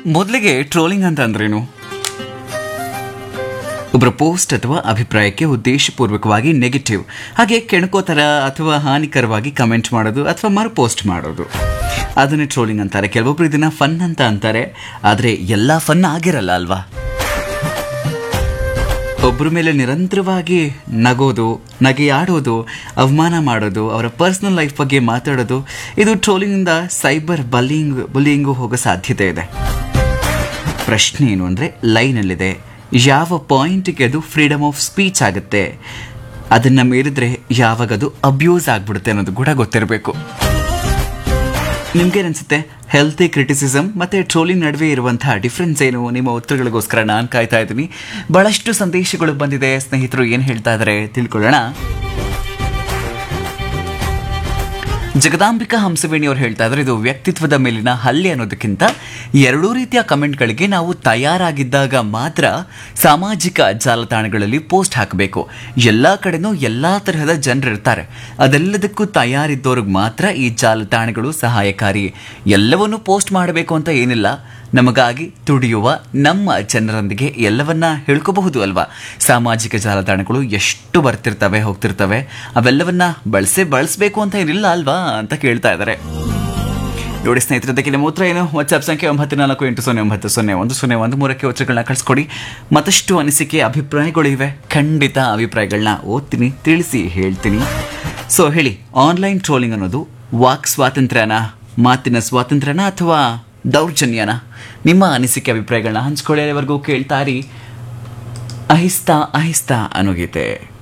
ಮೊದಲಿಗೆ ಟ್ರೋಲಿಂಗ್ ಅಂತ ಅಂದ್ರೇನು ಒಬ್ಬರ ಪೋಸ್ಟ್ ಅಥವಾ ಅಭಿಪ್ರಾಯಕ್ಕೆ ಉದ್ದೇಶಪೂರ್ವಕವಾಗಿ ನೆಗೆಟಿವ್ ಹಾಗೆ ಕೆಣಕೋತರ ಅಥವಾ ಹಾನಿಕರವಾಗಿ ಕಮೆಂಟ್ ಮಾಡೋದು ಅಥವಾ ಮರು ಪೋಸ್ಟ್ ಮಾಡೋದು ಅದನ್ನೇ ಟ್ರೋಲಿಂಗ್ ಅಂತಾರೆ ಕೆಲವೊಬ್ರು ಇದನ್ನ ಫನ್ ಅಂತ ಅಂತಾರೆ ಆದರೆ ಎಲ್ಲ ಫನ್ ಆಗಿರಲ್ಲ ಅಲ್ವಾ ಒಬ್ಬರ ಮೇಲೆ ನಿರಂತರವಾಗಿ ನಗೋದು ನಗೆಯಾಡೋದು ಅವಮಾನ ಮಾಡೋದು ಅವರ ಪರ್ಸನಲ್ ಲೈಫ್ ಬಗ್ಗೆ ಮಾತಾಡೋದು ಇದು ಟ್ರೋಲಿಂಗಿಂದ ಸೈಬರ್ ಬಲ್ಲಿಂಗ್ ಬುಲ್ಲಿಂಗು ಹೋಗೋ ಸಾಧ್ಯತೆ ಇದೆ ಪ್ರಶ್ನೆ ಏನು ಅಂದರೆ ಲೈನಲ್ಲಿದೆ ಯಾವ ಪಾಯಿಂಟ್ಗೆ ಅದು ಫ್ರೀಡಮ್ ಆಫ್ ಸ್ಪೀಚ್ ಆಗುತ್ತೆ ಅದನ್ನು ಮೀರಿದ್ರೆ ಯಾವಾಗ ಅದು ಅಬ್ಯೂಸ್ ಆಗ್ಬಿಡುತ್ತೆ ಅನ್ನೋದು ಕೂಡ ಗೊತ್ತಿರಬೇಕು ನಿಮ್ಗೇನನ್ಸುತ್ತೆ ಹೆಲ್ತಿ ಕ್ರಿಟಿಸಿಸಮ್ ಮತ್ತು ಟ್ರೋಲಿಂಗ್ ನಡುವೆ ಇರುವಂತಹ ಡಿಫ್ರೆನ್ಸ್ ಏನು ನಿಮ್ಮ ಉತ್ತರಗಳಿಗೋಸ್ಕರ ನಾನು ಕಾಯ್ತಾ ಇದ್ದೀನಿ ಭಾಳಷ್ಟು ಸಂದೇಶಗಳು ಬಂದಿದೆ ಸ್ನೇಹಿತರು ಏನು ಹೇಳ್ತಾ ಇದ್ದಾರೆ ತಿಳ್ಕೊಳ್ಳೋಣ ಜಗದಾಂಬಿಕಾ ಹಂಸವೇಣಿ ಅವರು ಹೇಳ್ತಾ ಇದ್ದಾರೆ ಇದು ವ್ಯಕ್ತಿತ್ವದ ಮೇಲಿನ ಹಲ್ಲೆ ಅನ್ನೋದಕ್ಕಿಂತ ಎರಡೂ ರೀತಿಯ ಕಮೆಂಟ್ಗಳಿಗೆ ನಾವು ತಯಾರಾಗಿದ್ದಾಗ ಮಾತ್ರ ಸಾಮಾಜಿಕ ಜಾಲತಾಣಗಳಲ್ಲಿ ಪೋಸ್ಟ್ ಹಾಕಬೇಕು ಎಲ್ಲ ಕಡೆನೂ ಎಲ್ಲ ತರಹದ ಜನರು ಇರ್ತಾರೆ ಅದೆಲ್ಲದಕ್ಕೂ ತಯಾರಿದ್ದವ್ರಿಗೆ ಮಾತ್ರ ಈ ಜಾಲತಾಣಗಳು ಸಹಾಯಕಾರಿ ಎಲ್ಲವನ್ನೂ ಪೋಸ್ಟ್ ಮಾಡಬೇಕು ಅಂತ ಏನಿಲ್ಲ ನಮಗಾಗಿ ತುಡಿಯುವ ನಮ್ಮ ಜನರೊಂದಿಗೆ ಎಲ್ಲವನ್ನ ಹೇಳ್ಕೋಬಹುದು ಅಲ್ವಾ ಸಾಮಾಜಿಕ ಜಾಲತಾಣಗಳು ಎಷ್ಟು ಬರ್ತಿರ್ತವೆ ಹೋಗ್ತಿರ್ತವೆ ಅವೆಲ್ಲವನ್ನ ಬಳಸೇ ಬಳಸಬೇಕು ಅಂತ ಏನಿಲ್ಲ ಅಲ್ವಾ ಅಂತ ಕೇಳ್ತಾ ಇದ್ದಾರೆ ನೋಡಿ ಸ್ನೇಹಿತರೆ ಅದಕ್ಕೆ ನಿಮ್ಮ ಉತ್ತರ ಏನು ವಾಟ್ಸ್ಆಪ್ ಸಂಖ್ಯೆ ಒಂಬತ್ತು ನಾಲ್ಕು ಎಂಟು ಸೊನ್ನೆ ಒಂಬತ್ತು ಸೊನ್ನೆ ಒಂದು ಸೊನ್ನೆ ಒಂದು ಮೂರಕ್ಕೆ ಉತ್ತರಗಳನ್ನ ಕಳಿಸ್ಕೊಡಿ ಮತ್ತಷ್ಟು ಅನಿಸಿಕೆ ಅಭಿಪ್ರಾಯಗಳು ಇವೆ ಖಂಡಿತ ಅಭಿಪ್ರಾಯಗಳನ್ನ ಓದ್ತೀನಿ ತಿಳಿಸಿ ಹೇಳ್ತೀನಿ ಸೊ ಹೇಳಿ ಆನ್ಲೈನ್ ಟ್ರೋಲಿಂಗ್ ಅನ್ನೋದು ವಾಕ್ ಸ್ವಾತಂತ್ರ್ಯನ ಮಾತಿನ ಸ್ವಾತಂತ್ರ್ಯನ ಅಥವಾ ದೌರ್ಜನ್ಯನ ನಿಮ್ಮ ಅನಿಸಿಕೆ ಅಭಿಪ್ರಾಯಗಳನ್ನ ಹಂಚ್ಕೊಳ್ಳೋವರೆಗೂ ಕೇಳ್ತಾರಿ ಅಹಿಸ್ತಾ ಅಹಿಸ್ತಾ ಅನ್ನೋ ಗೀತೆ